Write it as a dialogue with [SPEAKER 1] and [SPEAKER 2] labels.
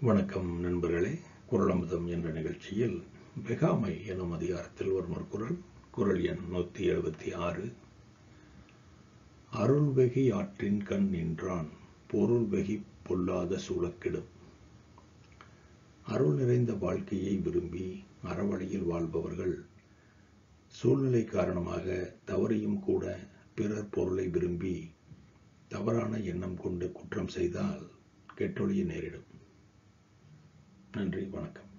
[SPEAKER 1] வணக்கம் நண்பர்களே குரலமுதம் என்ற நிகழ்ச்சியில் வெகாமை எனும் அதிகாரத்தில் ஒரு முற்குரல் குரல் எண் நூற்றி எழுபத்தி ஆறு அருள்வெகி ஆற்றின் கண் நின்றான் பொருள்வெகி பொல்லாத சூழக்கிடும் அருள் நிறைந்த வாழ்க்கையை விரும்பி அறவழியில் வாழ்பவர்கள் சூழ்நிலை காரணமாக தவறியும் கூட பிறர் பொருளை விரும்பி தவறான எண்ணம் கொண்டு குற்றம் செய்தால் கெட்டொழிய நேரிடும் நன்றி வணக்கம்